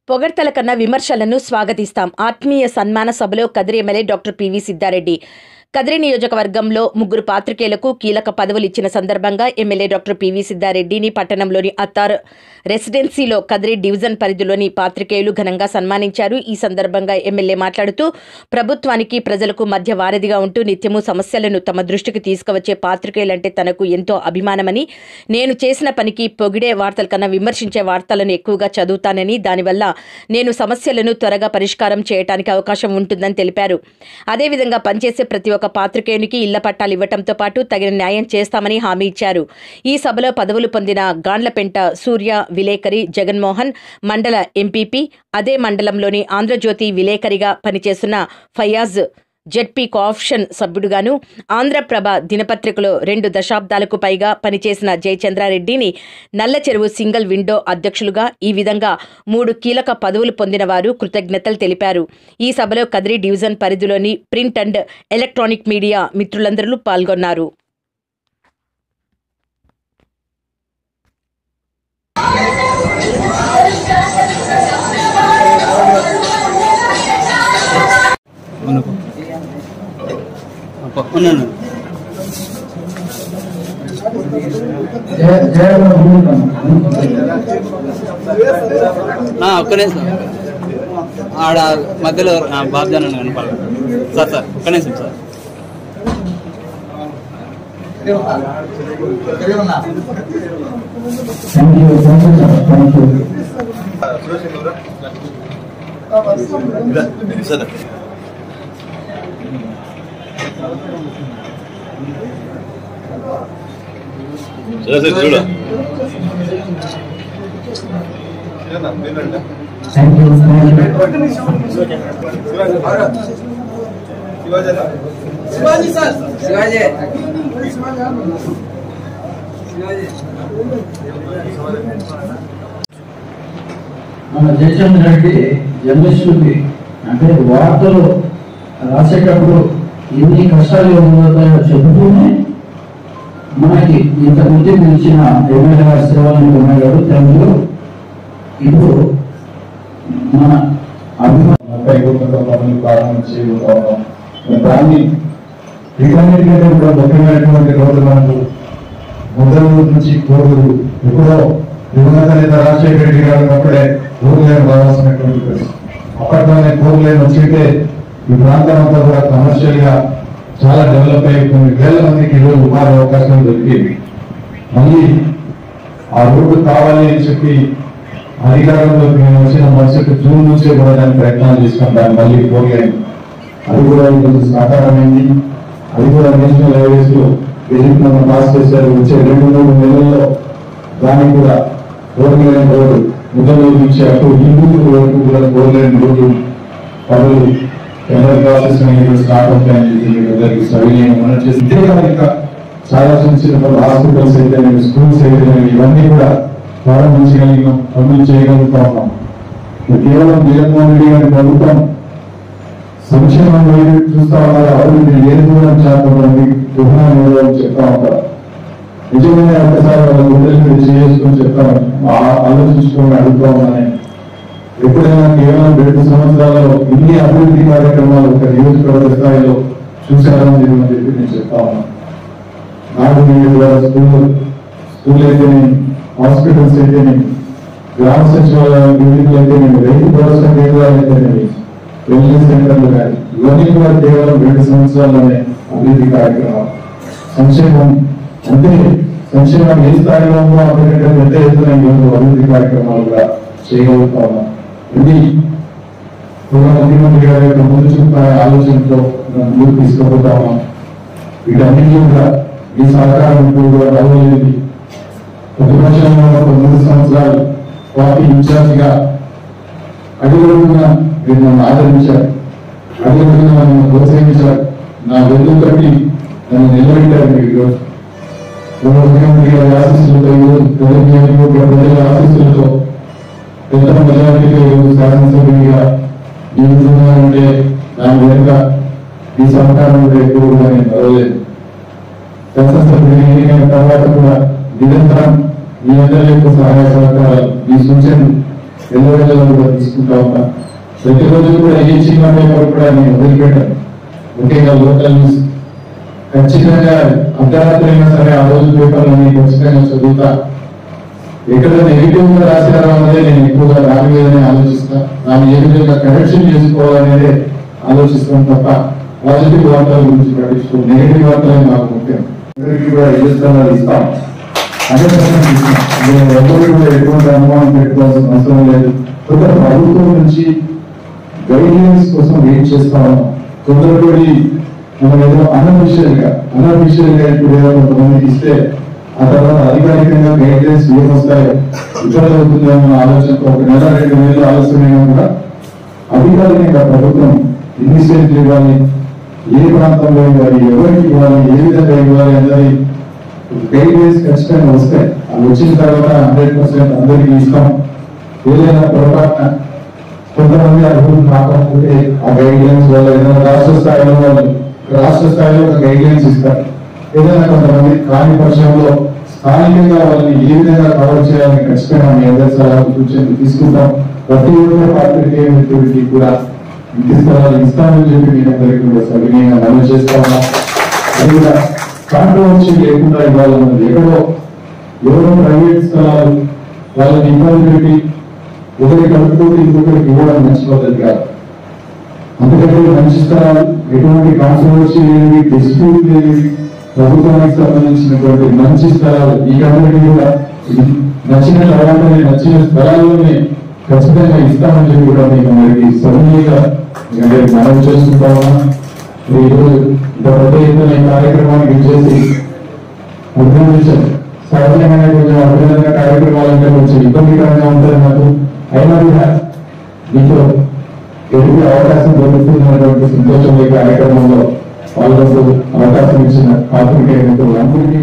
పొగడ్తల కన్నా విమర్శలను స్వాగతిస్తాం ఆత్మీయ సన్మాన సభలో Kadiri MLA doctor PV Siddhareddy Kadiri నియోజకవర్గంలో ముగ్గురు పాత్రికేయులకు కీలక పదవులు ఇచ్చిన సందర్భంగా ఎమ్మెల్యే డాక్టర్ పివి సిద్ధారెడ్డిని పట్టణంలోని అత్తార్ రెసిడెన్సీలో కదిరి డివిజన్ పరిధిలోని పాత్రికేయులు ఘనంగా సన్మానించారు ఈ సందర్భంగా ఎమ్మెల్యే మాట్లాడుతూ ప్రభుత్వానికి ప్రజలకు మధ్య వారధిగా ఉంటూ నిత్యము సమస్యలను తమ దృష్టికి తీసుకువచ్చే పాత్రికేయులంటే తనకు ఎంతో అభిమానమని నేను చేసిన పనికి పొగిడే వార్తల కన్నా విమర్శించే వార్తలను ఎక్కువగా చదువుతానని దానివల్ల నేను సమస్యలను త్వరగా పరిష్కారం చేయడానికి అవకాశం ఉంటుందని తెలిపారు అదేవిధంగా పనిచేసే ప్రతి ఒక్క పాత్రికేయునికి ఇళ్ల పట్టాలు ఇవ్వటంతో పాటు తగిన న్యాయం చేస్తామని హామీ ఇచ్చారు ఈ సభలో పదవులు పొందిన గాండ్లపెంట సూర్య విలేకరి జగన్మోహన్ మండల ఎంపీపీ అదే మండలంలోని ఆంధ్రజ్యోతి విలేకరిగా పనిచేస్తున్న ఫయాజ్ జెడ్పీ కోఆప్షన్ సభ్యుడుగాను ఆంధ్రప్రభ దినపత్రికలో రెండు దశాబ్దాలకు పైగా పనిచేసిన జయచంద్రారెడ్డిని నల్ల చెరువు సింగిల్ విండో అధ్యక్షులుగా ఈ విధంగా మూడు కీలక పదవులు పొందిన వారు కృతజ్ఞతలు తెలిపారు ఈ సభలో కదిరి డివిజన్ పరిధిలోని ప్రింట్ అండ్ ఎలక్ట్రానిక్ మీడియా మిత్రులందరూ పాల్గొన్నారు మనకు ఉన్నాను ఒక్కనే సార్ ఆడ మధ్యలో బాబ్జాన్ అని కనపాలి సార్ సార్ ఒక్క నిమిషం sir Thank you, thank you, sir. Thank you. సరే సరే చూడ Thank you, thank you. మన జయచంద్ర రెడ్డి జర్నలిస్టులకి అంటే వార్తలు రాసేటప్పుడు ఎన్ని కష్టాలు ఎదురవుతాయో చెబుతూనే మనకి ఇంత ముందు నిలిచిన ఎమ్మెల్యే గారి సేవలను ఎమ్మెల్యేలు తెలుగు ఇప్పుడు మన అభిమాన ముప్పై కోట్ల పనులు ప్రారంభం చేయబోతున్నాం దాన్ని వీటన్నిటికంటే కూడా ముఖ్యమైనటువంటి రోజు మనకు మొదలు నుంచి కోరులు ఎప్పుడో దివంగత నేత రాజశేఖర రెడ్డి గారు ఉన్నప్పుడే కోరులేని రావాల్సినటువంటి పరిస్థితి అప్పట్లోనే కోరులేని వచ్చింటే ఈ ప్రాంతం అంతా కూడా కమర్షియల్ గా చాలా డెవలప్ అయ్యి కొన్ని వేల మందికి ఈరోజు ఉపాధి అవకాశాలు దొరికేవి మళ్ళీ ఆ రోడ్డు కావాలి అని చెప్పి అధికారంలోకి మేము వచ్చిన మరుసటి జూన్ నుంచే కూడా దాని ప్రయత్నాలు చేస్తాం దాన్ని మళ్ళీ పోలేము అది కూడా ఈరోజు సాకారమైంది అది కూడా నేషనల్ హైవేస్ లో గెజిట్ మనం పాస్ చేశారు వచ్చే రెండు మూడు నెలల్లో దానికి కూడా పోలేని రోడ్డు ముద్దలు నుంచి అటు హిందూ వరకు కూడా పోలేని రోడ్డు పనులు టెండర్ ప్రాసెస్ అనేది స్టార్ట్ అవుతాయని చెప్పి మీకు అందరికీ సవినీయం మనం చేసి ఇదే కాదు ఇంకా చాలా చిన్న చిన్న హాస్పిటల్స్ అయితే స్కూల్స్ అయితే ఇవన్నీ కూడా ప్రారంభించగలిగినాం పనులు చేయగలుగుతా ఉన్నాం కేవలం జగన్మోహన్ రెడ్డి గారి ప్రభుత్వం సంక్షేమం వైపు చూస్తా ఉన్నారు అభివృద్ధి ఏది దూరం చేస్తామని దుఃఖాన్ని చెప్తా ఉంటారు నిజంగానే ఒకసారి వాళ్ళ గుండెల మీద చేసుకుని చెప్తామని ఆలోచించుకొని అడుగుతా ఉన్నాను ఎప్పుడైనా కేవలం రెండు సంవత్సరాలలో ఇన్ని అభివృద్ధి కార్యక్రమాలు ఒక నియోజకవర్గ స్థాయిలో చూశారని నేను చెప్పి నేను చెప్తా ఉన్నాను నాలుగు నియోజకవర్గ స్కూల్ స్కూల్ అయితేనే హాస్పిటల్స్ అయితేనే గ్రామ సచివాలయం బిల్డింగ్లు అయితేనే రైతు భరోసా కేంద్రాలు అయితేనే వెల్నెస్ సెంటర్లు కానీ ఇవన్నీ కూడా కేవలం రెండు సంవత్సరాల్లోనే అభివృద్ధి కార్యక్రమాలు సంక్షేమం అంటే సంక్షేమం ఏ స్థాయిలో ఉందో అంతకంటే పెద్ద ఎత్తున ఈరోజు అభివృద్ధి కార్యక్రమాలు కూడా చేయగలుగుతా ఉన్నాం ఇది గౌరవ ముఖ్యమంత్రి గారి యొక్క ముందు చూపు ఆలోచనతో మనం ముందుకు తీసుకుపోతా ఉన్నాం వీటన్నింటినీ కూడా ఈ సహకారం ఇప్పుడు కూడా రాబోయేది ప్రతిపక్షంలో ఒక మూడు సంవత్సరాలు పార్టీ ఇన్ఛార్జిగా అడుగుడుగున మీరు నన్ను ఆదరించారు అడుగుడుగున నన్ను ప్రోత్సహించారు నా వెన్ను కట్టి నన్ను నిలబెట్టారు మీరు ఈరోజు గౌరవ ముఖ్యమంత్రి గారి ఆశీస్సులతో ఈరోజు ప్రజల నియోజకవర్గ ప్రజల ఆశీస్సులతో పెద్ద మెజారిటీగా ఈరోజు శాసనసభ్యుడిగా జీవిస్తున్నారంటే దాని వెనుక ఈ సహకారం కూడా ఎక్కువ కూడా నేను మరవలేదు శాసనసభ్యుడిగా ఎన్నికైన తర్వాత కూడా నిరంతరం మీ అందరి యొక్క సహాయ సహకారాలు మీ సూచనలు ఎన్నో రోజులు కూడా తీసుకుంటా ఉంటా ప్రతిరోజు కూడా ఏ చిన్న పేపర్ కూడా నేను వదిలిపెట్టాను ముఖ్యంగా లోకల్ న్యూస్ ఖచ్చితంగా అర్ధరాత్రి అయినా సరే ఆ రోజు పేపర్లని ఖచ్చితంగా చదువుతా ఎక్కడ నెగిటివ్ గా రాశారో అన్నదే నేను ఎక్కువగా దాని మీదనే ఆలోచిస్తా దాన్ని ఏ విధంగా కరెక్షన్ చేసుకోవాలనేదే ఆలోచిస్తాం తప్ప పాజిటివ్ వార్తల గురించి పట్టించుకో నెగిటివ్ వార్తలే మాకు ముఖ్యం అందరికీ కూడా ఇల్లు స్థలాలు ఇస్తాం అదే పర్సెంట్ ఇస్తాం నేను ఎవరికి కూడా ఎటువంటి అనుమానం పెట్టుకోవాల్సిన అవసరం లేదు కొంత ప్రభుత్వం నుంచి గైడ్లైన్స్ కోసం వెయిట్ చేస్తా ఉన్నాం తొందరపడి మనం ఏదో అనఫిషియల్ గా అనఫిషియల్ గా ఇప్పుడు ఏదో కొంతమందికి ఇస్తే ఆ తర్వాత అధికారికంగా గైడ్లైన్స్ ఏమొస్తాయో ఇబ్బంది అవుతుందో అన్న ఆలోచనతో ఒక నెల రెండు నెలలు ఆలస్యమైనా కూడా అధికారికంగా ప్రభుత్వం ఎన్ని స్టేట్లు ఇవ్వాలి ఏ ప్రాంతంలో ఇవ్వాలి ఎవరికి ఇవ్వాలి ఏ విధంగా ఇవ్వాలి అన్నది గైడ్లైన్స్ ఖచ్చితంగా వస్తాయి అవి వచ్చిన తర్వాత హండ్రెడ్ పర్సెంట్ అందరికీ ఇస్తాం ఏదైనా పొరపాటున కొంతమంది అర్హులు కాకపోతే ఆ గైడ్ లైన్స్ వల్ల ఏదైనా రాష్ట్ర స్థాయిలో వాళ్ళు రాష్ట్ర స్థాయిలో ఒక గైడ్ లైన్స్ ఇస్తారు ఏదైనా కొంతమంది కాని పక్షంలో స్థానికంగా వాళ్ళని ఏ విధంగా కవర్ చేయాలని ఖచ్చితంగా మీ అందరి సలహా సూచనలు తీసుకుంటాం ప్రతి ఒక్క పార్టీకి మిత్రుడికి కూడా ఇంటి స్థలాలు ఇస్తామని చెప్పి మీ అందరికీ కూడా సవినయంగా మనం చేస్తా ఉన్నాం అది కూడా కాంట్రవర్సీ లేకుండా ఇవ్వాలన్నది ఎక్కడో ఎవరో ప్రైవేట్ స్థలాలు వాళ్ళని ఇబ్బంది పెట్టి ఒకరి కలుపుకోటి ఇంకొకరికి ఇవ్వడం మంచి పద్ధతి కాదు అందుకంటే మంచి స్థలాలు ఎటువంటి కాన్ట్రవర్సీ లేనివి డిస్ప్యూట్ లేనివి ప్రభుత్వానికి సంబంధించినటువంటి మంచి స్థలాలు ఈ అందరికీ కూడా ఇది నచ్చిన తర్వాత నచ్చిన స్థలాల్లోనే ఖచ్చితంగా ఇస్తామని చెప్పి కూడా మీకు అందరికీ సభ్యులుగా అందరికి మనం చేసుకుంటా ఉన్నాం మరి ఈరోజు ఇంత పెద్ద ఎత్తున ఈ కార్యక్రమానికి చేసి అభినందించారు సహజంగానే కొంచెం అభినందన కార్యక్రమాలంటే కొంచెం ఇబ్బందికరంగా ఉంటుంది నాకు అయినా కూడా మీతో ఎదుగు అవకాశం దొరుకుతున్నటువంటి సంతోషం ఈ కార్యక్రమంలో పాల్గొంటూ అవకాశం ఇచ్చిన పాత్రికేయ మిత్రులందరికీ